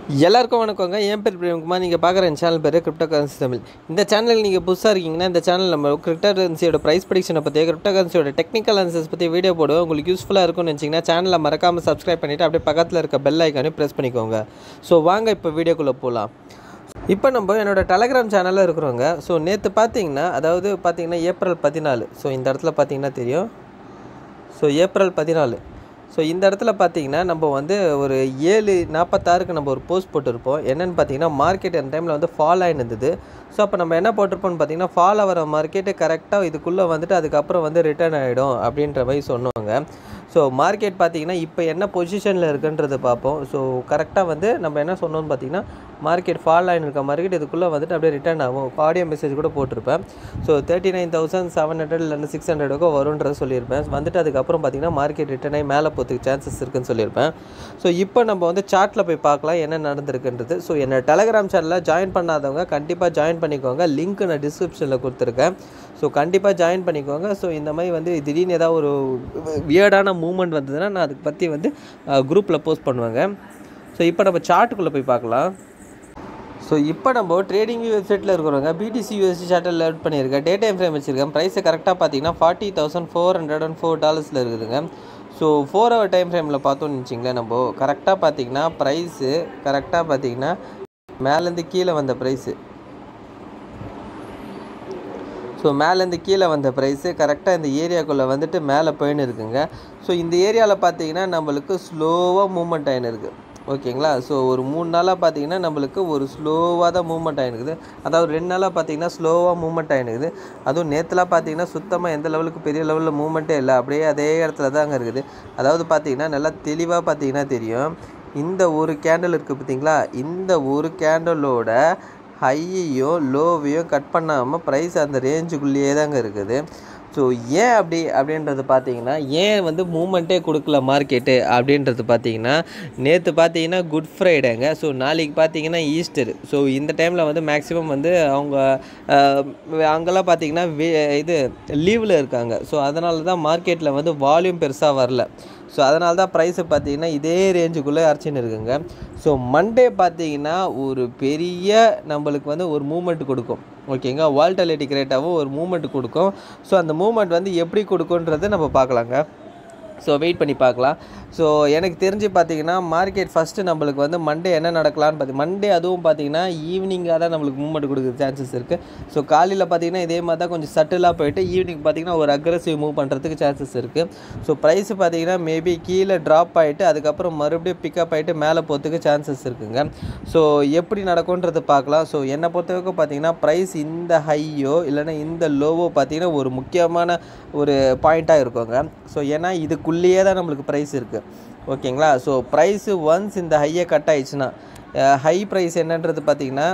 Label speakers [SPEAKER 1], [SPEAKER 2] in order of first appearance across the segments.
[SPEAKER 1] எல்லாருக்கும் வணக்கங்க என் பேர் பிரேம்குமார் நீங்கள் பார்க்குற என் சேனல் பேர் கிரிப்டோ கரன்சி தமிழ் இந்த சேனல் நீங்கள் புதுசாக இருக்கீங்கன்னா இந்த சேனல் நம்ம கிரிப்டோ கரன்சியோட ப்ரைஸ் ப்ரிடிக்ஷனை பற்றி கிரிப்டோ கரன்சியோட டெக்னிக்கல் அனாலிசிஸ் பற்றி வீடியோ போடுவோம் உங்களுக்கு யூஸ்ஃபுல்லாக இருக்கும்னு நினச்சிங்கன்னா சேனலை மறக்காமல் சப்ஸ்கிரைப் பண்ணிவிட்டு அப்படியே பக்கத்தில் இருக்க பெல் ஐக்கானையும் ப்ரெஸ் பண்ணிக்கோங்க ஸோ வாங்க இப்போ வீடியோக்குள்ளே போகலாம் இப்போ நம்ம என்னோட டெலகிராம் சேனலில் இருக்கிறோங்க ஸோ நேற்று பார்த்தீங்கன்னா அதாவது பார்த்தீங்கன்னா ஏப்ரல் பதினாலு ஸோ இந்த இடத்துல பார்த்தீங்கன்னா தெரியும் ஸோ ஏப்ரல் பதினாலு ஸோ இந்த இடத்துல பார்த்தீங்கன்னா நம்ம வந்து ஒரு ஏழு நாற்பத்தாறுக்கு நம்ம ஒரு போஸ்ட் போட்டிருப்போம் என்னென்னு பார்த்தீங்கன்னா மார்க்கெட் அந்த டைமில் வந்து ஃபால் ஆகிருந்தது ஸோ அப்போ நம்ம என்ன போட்டிருப்போம்னு பார்த்தீங்கன்னா ஃபால் ஆகிற மார்க்கெட்டு கரெக்டாக இதுக்குள்ளே வந்துட்டு அதுக்கப்புறம் வந்து ரிட்டர்ன் ஆகிடும் அப்படின்ற மாதிரி சொன்னோங்க ஸோ மார்க்கெட் பார்த்தீங்கன்னா இப்போ என்ன பொசிஷனில் இருக்குன்றதை பார்ப்போம் ஸோ கரெக்டாக வந்து நம்ம என்ன சொன்னோம்னு பார்த்தீங்கன்னா மார்க்கெட் ஃபால் ஆகின்னு இருக்க மார்க்கெட் இதுக்குள்ளே வந்துட்டு அப்படியே ரிட்டர்ன் ஆகும் ஆடியோ மெசேஜ் கூட போட்டிருப்பேன் so thirty nine thousand seven hundred இல்லைன்னா சிக்ஸ் ஹண்ட்ரடுக்கோ வரும்ன்றத சொல்லியிருப்பேன் வந்துட்டு அதுக்கப்புறம் பார்த்தீங்கன்னா மார்க்கெட் ரிட்டர்ன் ஆகி மேலே போகிறதுக்கு சான்சஸ் இருக்குன்னு சொல்லியிருப்பேன் ஸோ இப்போ நம்ம வந்து சார்ட்டில் போய் பார்க்கலாம் என்ன நடந்திருக்குன்றது ஸோ என்ன டெலகிராம் சேனலில் ஜாயின் பண்ணாதவங்க கண்டிப்பாக ஜாயின் பண்ணிக்கோங்க லிங்க் நான் டிஸ்கிரிப்ஷனில் கொடுத்துருக்கேன் ஸோ கண்டிப்பாக ஜாயின் பண்ணிக்கோங்க ஸோ இந்த மாதிரி வந்து திடீர்னு ஏதாவது ஒரு வியர்டான மூமெண்ட் வந்ததுன்னா நான் அதுக்கு பற்றி வந்து குரூப்பில் போஸ்ட் பண்ணுவேங்க ஸோ இப்போ நம்ம சார்ட்டுக்குள்ளே போய் பார்க்கலாம் ஸோ இப்போ நம்ம ட்ரேடிங் வெப்சைட்டில் இருக்கிறவங்க பிடிசி யூஎஸ்டி சார்ட்டில் லோட் பண்ணியிருக்கேன் டே டைம் ஃப்ரேம் வச்சுருக்கேன் ப்ரைஸை கரெக்டாக பார்த்தீங்கன்னா forty thousand four hundred and four டாலர்ஸில் இருக்குதுங்க ஸோ ஃபோர் ஹவர் டைம் ஃப்ரேமில் பார்த்தோன்னு வச்சிங்களேன் நம்ம கரெக்டாக பார்த்தீங்கன்னா ப்ரைஸு கரெக்டாக பார்த்தீங்கன்னா மேலேருந்து கீழே வந்த ப்ரைஸு ஸோ மேலேருந்து கீழே வந்த ப்ரைஸு கரெக்டாக இந்த ஏரியாக்குள்ளே வந்துட்டு மேலே போயின்னு இருக்குங்க ஸோ இந்த ஏரியாவில் பார்த்தீங்கன்னா நம்மளுக்கு ஸ்லோவாக மூமெண்ட் ஆகின்னு இருக்குது ஓகேங்களா ஸோ ஒரு மூணு நாளாக பார்த்தீங்கன்னா நம்மளுக்கு ஒரு ஸ்லோவாக தான் மூமெண்ட் ஆகினுக்குது அதாவது ரெண்டு நாளாக பார்த்தீங்கன்னா ஸ்லோவாக மூமெண்ட் ஆகினுக்குது அதுவும் நேற்றுலாம் பார்த்தீங்கன்னா சுத்தமாக எந்த லெவலுக்கு பெரிய லெவலில் மூமெண்ட்டே இல்லை அப்படியே அதே இடத்துல தான் அங்கே இருக்குது அதாவது பார்த்தீங்கன்னா நல்லா தெளிவாக பார்த்தீங்கன்னா தெரியும் இந்த ஒரு கேண்டில் இருக்குது பார்த்தீங்களா இந்த ஒரு கேண்டலோட ஹையையும் லோவையும் கட் பண்ணாமல் ப்ரைஸ் அந்த ரேஞ்சுக்குள்ளேயே தாங்க இருக்குது ஸோ ஏன் அப்படி அப்படின்றது பார்த்தீங்கன்னா ஏன் வந்து மூமெண்ட்டே கொடுக்கல மார்க்கெட்டு அப்படின்றது பார்த்தீங்கன்னா நேற்று பார்த்தீங்கன்னா குட் ஃப்ரைடேங்க ஸோ நாளைக்கு பார்த்தீங்கன்னா ஈஸ்டர் ஸோ இந்த டைமில் வந்து மேக்ஸிமம் வந்து அவங்க அங்கெல்லாம் பார்த்தீங்கன்னா இது லீவில் இருக்காங்க ஸோ அதனால தான் மார்க்கெட்டில் வந்து வால்யூம் பெருசாக வரல ஸோ அதனால தான் ப்ரைஸை பார்த்தீங்கன்னா இதே ரேஞ்சுக்குள்ளே அரைச்சின்னு இருக்குங்க ஸோ மண்டே பார்த்தீங்கன்னா ஒரு பெரிய நம்மளுக்கு வந்து ஒரு மூமெண்ட் கொடுக்கும் ஓகேங்க வால்டாலிட்டி கிரேட்டாகவும் ஒரு மூமெண்ட் கொடுக்கும் ஸோ அந்த மூமெண்ட் வந்து எப்படி கொடுக்குன்றதை நம்ம பார்க்கலாங்க ஸோ வெயிட் பண்ணி பார்க்கலாம் ஸோ எனக்கு தெரிஞ்சு பார்த்தீங்கன்னா மார்க்கெட் ஃபஸ்ட்டு நம்மளுக்கு வந்து மண்டே என்ன நடக்கலான்னு பார்த்தி மண்டே அதுவும் பார்த்தீங்கன்னா ஈவினிங்காக தான் நம்மளுக்கு மூவ்மெண்ட் கொடுக்குற சான்சஸ் இருக்குது ஸோ காலையில் பார்த்தீங்கன்னா இதே மாதிரி தான் கொஞ்சம் சட்டிலாக போயிட்டு ஈவினிங் பார்த்தீங்கன்னா ஒரு அக்ரஸிவ் மூவ் பண்ணுறதுக்கு சான்சஸ் இருக்குது ஸோ ப்ரைஸ் பார்த்தீங்கன்னா மேபி கீழே ட்ராப் ஆகிட்டு அதுக்கப்புறம் மறுபடியும் பிக்கப் ஆகிட்டு மேலே போகிறதுக்கு சான்சஸ் இருக்குங்க ஸோ எப்படி நடக்கும்ன்றது பார்க்கலாம் ஸோ என்னை பொறுத்தவரைக்கும் பார்த்தீங்கன்னா ப்ரைஸ் இந்த ஹையோ இல்லைன்னா இந்த லோவோ பார்த்தீங்கன்னா ஒரு முக்கியமான ஒரு பாயிண்ட்டாக இருக்குங்க ஸோ ஏன்னா இதுக்குள்ளேயே தான் நம்மளுக்கு ப்ரைஸ் இருக்குது ஓகேங்களா ஸோ ப்ரைஸு ஒன்ஸ் இந்த ஹையை கட் ஆயிடுச்சுன்னா ஹை ப்ரைஸ் என்னன்றது பார்த்தீங்கன்னா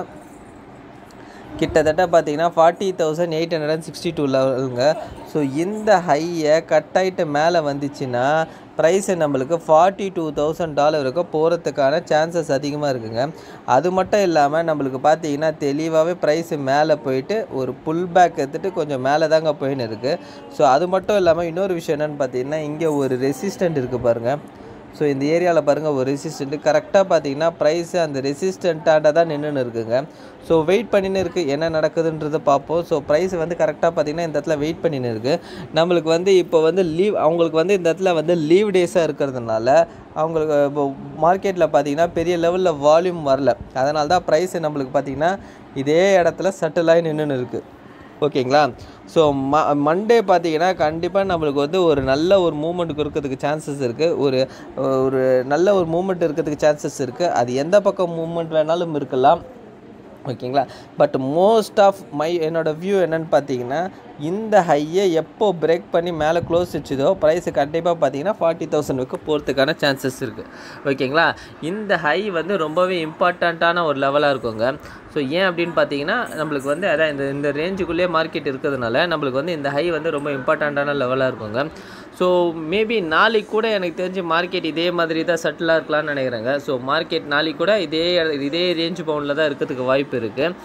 [SPEAKER 1] கிட்டத்தட்ட பார்த்தீங்கன்னா forty thousand eight hundred and sixty two லெவலுங்க ஸோ இந்த ஹையை கட் ஆகிட்டு மேலே வந்துச்சுன்னா ப்ரைஸு நம்மளுக்கு ஃபார்ட்டி டூ தௌசண்ட் டாலர் வரைக்கும் போகிறதுக்கான சான்சஸ் அதிகமாக இருக்குங்க அது மட்டும் இல்லாமல் நம்மளுக்கு பார்த்தீங்கன்னா தெளிவாகவே ப்ரைஸு மேலே போயிட்டு ஒரு புல் பேக் எடுத்துகிட்டு கொஞ்சம் மேலே தாங்க போயின்னு இருக்குது ஸோ அது மட்டும் இல்லாமல் இன்னொரு விஷயம் என்னென்னு பார்த்தீங்கன்னா இங்கே ஒரு ரெசிஸ்டண்ட் இருக்குது பாருங்கள் ஸோ இந்த ஏரியாவில் பாருங்கள் ஒரு ரெசிஸ்டண்ட்டு கரெக்டாக பார்த்தீங்கன்னா ப்ரைஸு அந்த ரெசிஸ்டண்ட்டாக தான் நின்றுன்னு இருக்குங்க ஸோ வெயிட் பண்ணின்னு இருக்குது என்ன நடக்குதுன்றதை பார்ப்போம் ஸோ ப்ரைஸ் வந்து கரெக்டாக பார்த்தீங்கன்னா இந்த இடத்துல வெயிட் பண்ணின்னு இருக்குது நம்மளுக்கு வந்து இப்போ வந்து லீவ் அவங்களுக்கு வந்து இந்த இடத்துல வந்து லீவ் டேஸாக இருக்கிறதுனால அவங்களுக்கு இப்போ மார்க்கெட்டில் பார்த்தீங்கன்னா பெரிய லெவலில் வால்யூம் வரல அதனால தான் ப்ரைஸு நம்மளுக்கு பார்த்தீங்கன்னா இதே இடத்துல சட்டிலாகி நின்றுன்னு இருக்குது ஓகேங்களா ஸோ ம மண்டே பார்த்தீங்கன்னா கண்டிப்பாக நம்மளுக்கு வந்து ஒரு நல்ல ஒரு மூமெண்ட் கொடுக்கறதுக்கு சான்சஸ் இருக்குது ஒரு ஒரு நல்ல ஒரு மூமெண்ட் இருக்கிறதுக்கு சான்சஸ் இருக்குது அது எந்த பக்கம் மூமெண்ட் வேணாலும் இருக்கலாம் ஓகேங்களா பட் மோஸ்ட் ஆஃப் மை என்னோடய வியூ என்னென்னு பார்த்தீங்கன்னா இந்த ஹையை எப்போ பிரேக் பண்ணி மேலே க்ளோஸ் வச்சுதோ ப்ரைஸு கண்டிப்பாக பார்த்தீங்கன்னா ஃபார்ட்டி தௌசண்ட்க்கு போகிறதுக்கான சான்சஸ் இருக்குது ஓகேங்களா இந்த ஹை வந்து ரொம்பவே இம்பார்ட்டண்ட்டான ஒரு லெவலாக இருக்குங்க ஸோ ஏன் அப்படின்னு பார்த்தீங்கன்னா நம்மளுக்கு வந்து அதான் இந்த இந்த ரேஞ்சுக்குள்ளேயே மார்க்கெட் இருக்கிறதுனால நம்மளுக்கு வந்து இந்த ஹை வந்து ரொம்ப இம்பார்ட்டண்ட்டான லெவலாக இருக்குங்க ஸோ மேபி நாளைக்கு கூட எனக்கு தெரிஞ்சு மார்க்கெட் இதே மாதிரி தான் செட்டிலாக இருக்கலாம்னு நினைக்கிறேங்க ஸோ மார்க்கெட் நாளைக்கு கூட இதே இதே ரேஞ்ச் பவுண்டில் தான் இருக்கிறதுக்கு வாய்ப்பு இருக்குது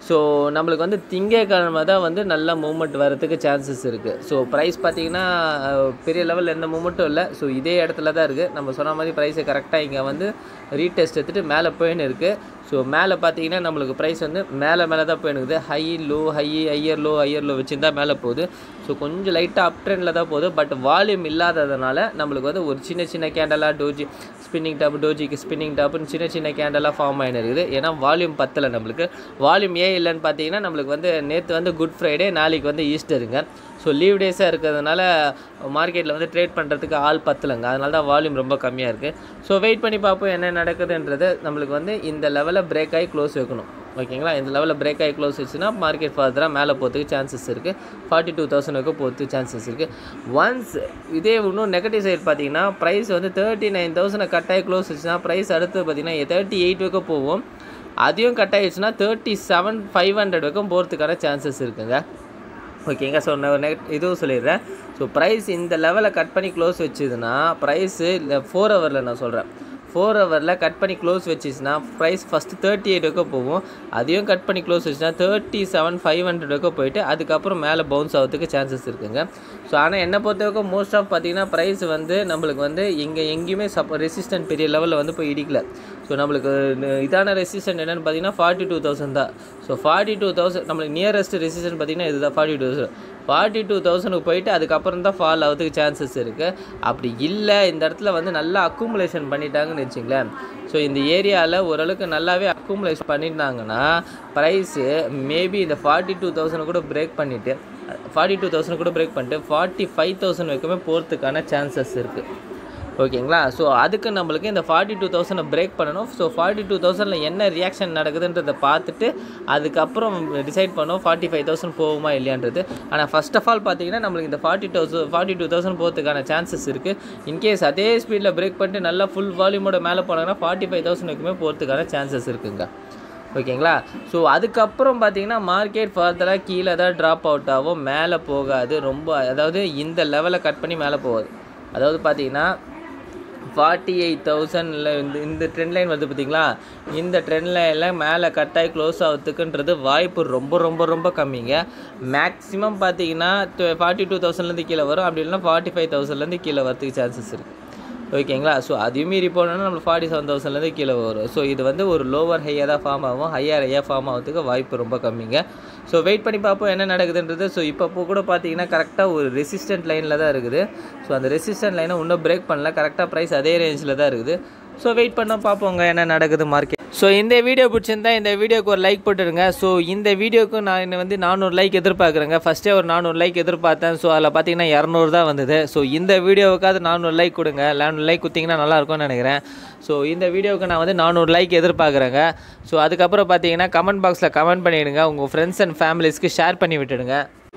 [SPEAKER 1] ஸோ நம்மளுக்கு வந்து திங்கக்கிழமை தான் வந்து நல்ல மூமெண்ட் வரதுக்கு சான்சஸ் இருக்குது ஸோ ப்ரைஸ் பார்த்தீங்கன்னா அஹ், பெரிய லெவலில் எந்த மூமெண்ட்டும் இல்லை ஸோ இதே இடத்துல தான் இருக்குது நம்ம சொன்ன மாதிரி ப்ரைஸை கரெக்டாக இங்கே வந்து ரீடெஸ்ட் எடுத்துகிட்டு மேலே போயின்னு இருக்குது ஸோ மேலே பார்த்தீங்கன்னா நம்மளுக்கு ப்ரைஸ் வந்து மேலே மேலே தான் போயினுக்குது high low high higher low higher low வச்சுருந்தா மேலே போகுது ஸோ கொஞ்சம் லைட்டாக அப் ட்ரெண்டில் தான் போகுது பட் வால்யூம் இல்லாததுனால நம்மளுக்கு வந்து ஒரு சின்ன சின்ன கேண்டலாக டோஜி ஸ்பின்னிங் டாப் டோஜிக்கு ஸ்பின்னிங் டாப்னு சின்ன சின்ன கேண்டலாக ஃபார்ம் ஆகின்னு இருக்குது ஏன்னா வால்யூம் பத்தலை நம்மளுக்கு வால்யூம் ஏன் இல்லைன்னு பார்த்தீங்கன்னா நம்மளுக்கு வந்து நேற்று வந்து குட் ஃப்ரைடே நாளைக்கு வந்து ஈஸ்டருங்க ஸோ லீவ் டேஸாக இருக்கிறதுனால மார்க்கெட்டில் வந்து ட்ரேட் பண்ணுறதுக்கு ஆள் பத்தலைங்க அதனால தான் வால்யூம் ரொம்ப கம்மியாக இருக்குது ஸோ வெயிட் பண்ணி பார்ப்போம் என்ன நடக்குதுன்றது நம்மளுக்கு வந்து இந்த லெவலில் பிரேக் ஆகி க்ளோஸ் வைக்கணும் ஓகேங்களா இந்த லெவலில் பிரேக் ஆகி க்ளோஸ் வச்சுன்னா மார்க்கெட் ஃபர்தராக மேலே போகிறதுக்கு சான்சஸ் இருக்குது ஃபார்ட்டி டூ தௌசண்ட்க்கு போகிறதுக்கு சான்சஸ் இருக்குது ஒன்ஸ் இதே இன்னும் நெகட்டிவ் சைடு பார்த்தீங்கன்னா ப்ரைஸ் வந்து தேர்ட்டி நைன் தௌசண்ட் கட் ஆகி க்ளோஸ் வச்சுன்னா ப்ரைஸ் அடுத்து பார்த்தீங்கன்னா தேர்ட்டி எயிட் வரைக்கும் போவோம் அதையும் கட் ஆகிடுச்சுன்னா தேர்ட்டி செவன் ஃபைவ் ஹண்ட்ரட் வரைக்கும் போகிறதுக்கான சான்சஸ் இருக்குங்க ஓகேங்க ஸோ நான் நெட் இதுவும் சொல்லிடுறேன் ஸோ ப்ரைஸ் இந்த லெவலில் கட் பண்ணி க்ளோஸ் வச்சுதுன்னா ப்ரைஸு இந்த ஃபோர் ஹவரில் நான் சொல்கிறேன் ஃபோர் ஹவரில் கட் பண்ணி க்ளோஸ் வச்சுச்சுன்னா ப்ரைஸ் ஃபஸ்ட்டு தேர்ட்டி எயிட் வரைக்கும் போகும் அதையும் கட் பண்ணி க்ளோஸ் வச்சுன்னா தேர்ட்டி செவன் ஃபைவ் ஹண்ட்ரட் வரைக்கும் போயிட்டு அதுக்கப்புறம் மேலே பவுன்ஸ் ஆகிறதுக்கு சான்சஸ் இருக்குங்க ஸோ ஆனால் என்னை பொறுத்த வரைக்கும் மோஸ்ட் ஆஃப் பார்த்தீங்கன்னா ப்ரைஸ் வந்து நம்மளுக்கு வந்து இங்கே எங்கேயுமே சப் ரெசிஸ்டன்ட் பெரிய லெவலில் வந்து போய் இடிக்கல ஸோ நம்மளுக்கு ந- இதான ரெசிஸ்டன்ட் என்னென்னு பார்த்தீங்கன்னா ஃபார்ட்டி டூ தௌசண்ட் தான் ஸோ ஃபார்ட்டி டூ தௌசண்ட் நம்மளுக்கு நியரஸ்ட் ரெசிஸ்டன்ட் பார்த்தீங்கன்னா இதுதான் forty two thousand forty two தௌசண்ட்க்கு போயிட்டு அதுக்கப்புறம் தான் ஃபால் ஆகிறதுக்கு சான்சஸ் இருக்குது அப்படி இல்லை இந்த இடத்துல வந்து நல்லா அக்குமுலேஷன் பண்ணிட்டாங்கன்னு வச்சுங்களேன் ஸோ இந்த ஏரியாவில் ஓரளவுக்கு நல்லாவே அக்குமுலேட் பண்ணிட்டாங்கன்னா ப்ரைஸு மேபி இந்த ஃபார்ட்டி டூ தௌசண்ட் கூட பிரேக் பண்ணிவிட்டு ஃபார்ட்டி டூ தௌசண்ட் கூட பிரேக் பண்ணிட்டு ஃபார்ட்டி ஃபைவ் தௌசண்ட் வரைக்குமே போகிறதுக்கான சான்சஸ் இருக்குது ஓகேங்களா ஸோ அதுக்கு நம்மளுக்கு இந்த ஃபார்ட்டி டூ தௌசண்டை பிரேக் பண்ணணும் ஸோ ஃபார்ட்டி டூ தௌசண்டில் என்ன ரியாக்ஷன் நடக்குதுன்றதை பார்த்துட்டு அதுக்கப்புறம் டிசைட் பண்ணோம் ஃபார்ட்டி ஃபைவ் தௌசண்ட் போகுமா இல்லையான்றது ஆனால் ஃபர்ஸ்ட் ஆஃப் ஆல் பார்த்தீங்கன்னா நம்மளுக்கு இந்த forty thousand forty two thousand போகிறதுக்கான சான்சஸ் இருக்குது இன்கேஸ் அதே ஸ்பீடில் பிரேக் பண்ணிட்டு நல்லா ஃபுல் வால்யூமோட மேலே போனாங்கன்னா ஃபார்ட்டி ஃபைவ் தௌசண்ட் வரைக்குமே போகிறதுக்கான சான்சஸ் இருக்குங்க ஓகேங்களா ஸோ அதுக்கப்புறம் பார்த்தீங்கன்னா மார்க்கெட் ஃபர்தராக கீழே தான் ட்ராப் அவுட் ஆகும் மேலே போகாது ரொம்ப அதாவது இந்த லெவலை கட் பண்ணி மேலே போகாது அதாவது பார்த்தீங்கன்னா ஃபார்ட்டி எயிட் தௌசண்டில் இந்த இந்த ட்ரெண்ட் லைன் வருது பார்த்தீங்களா இந்த ட்ரெண்ட் லைனில் மேலே கட்டாயி க்ளோஸ் ஆகிறதுக்குன்றது வாய்ப்பு ரொம்ப ரொம்ப ரொம்ப கம்மிங்க மேக்ஸிமம் பார்த்தீங்கன்னா ஃபார்ட்டி டூ தௌசண்ட்லேருந்து கீழே வரும் அப்படி இல்லைன்னா ஃபார்ட்டி ஃபைவ் தௌசண்ட்லேருந்து கீழே வரதுக்கு சான்சஸ் இருக்குது ஓகேங்களா ஸோ அதையும் மீறி போனோம்னா நம்ம ஃபார்ட்டி செவன் தௌசண்ட்லேருந்து கீழே வரும் ஸோ இது வந்து ஒரு லோவர் ஹையாக தான் ஃபார்ம் ஆகும் ஹையர் ஹையாக ஃபார்ம் ஆகிறதுக்கு வாய்ப்பு ரொம்ப கம்மிங்க ஸோ வெயிட் பண்ணி பார்ப்போம் என்ன நடக்குதுன்றது ஸோ இப்போ கூட பார்த்தீங்கன்னா கரெக்டாக ஒரு ரெசிஸ்டன்ட் லைனில் தான் இருக்குது ஸோ அந்த ரெசிஸ்டன்ட் லைனை இன்னும் பிரேக் பண்ணல கரெக்டாக ப்ரைஸ் அதே ரேஞ்சில் தான் இருக்குது ஸோ வெயிட் பண்ண பார்ப்போங்க என்ன நடக்குது மார்க்கெட் ஸோ இந்த வீடியோ பிடிச்சிருந்தா இந்த வீடியோக்கு ஒரு லைக் போட்டுருங்க ஸோ இந்த வீடியோக்கு நான் இன்னும் வந்து நானூறு லைக் எதிர்பார்க்குறேங்க ஃபஸ்ட்டே ஒரு நானூறு லைக் எதிர்பார்த்தேன் ஸோ அதில் பார்த்தீங்கன்னா இரநூறு தான் வந்தது ஸோ இந்த வீடியோவுக்காவது நானூறு லைக் கொடுங்க நானூறு லைக் கொடுத்தீங்கன்னா நல்லா இருக்கும்னு நினைக்கிறேன் ஸோ இந்த வீடியோவுக்கு நான் வந்து நானூறு லைக் எதிர்பார்க்குறேங்க ஸோ அதுக்கப்புறம் பார்த்தீங்கன்னா கமெண்ட் பாக்ஸில் கமெண்ட் பண்ணிவிடுங்க உங்கள் ஃப்ரெண்ட்ஸ் அண்ட் ஃபேமிலிஸ்க்கு ஷேர் பண்ணி விட்டுடுங்க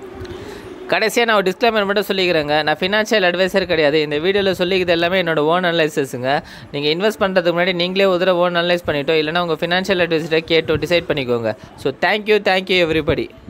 [SPEAKER 1] கடைசியாக நான் ஒரு டிஸ்க்ளைமர் மட்டும் சொல்லிக்கிறேங்க நான் ஃபினான்ஷியல் அட்வைசர் கிடையாது இந்த வீடியோவில் சொல்லிக்கிறது எல்லாமே என்னோட ஓன் அனலைசஸுங்க நீங்கள் இன்வெஸ்ட் பண்ணுறதுக்கு முன்னாடி நீங்களே ஒரு தடவை ஓன் அனலைஸ் பண்ணிட்டோ இல்லைனா உங்கள் ஃபினான்ஷியல் அட்வைசரை கேட்டோ டிசைட் பண்ணிக்கோங்க ஸோ தேங்க்யூ தேங்க்யூ எவ்ரிபடி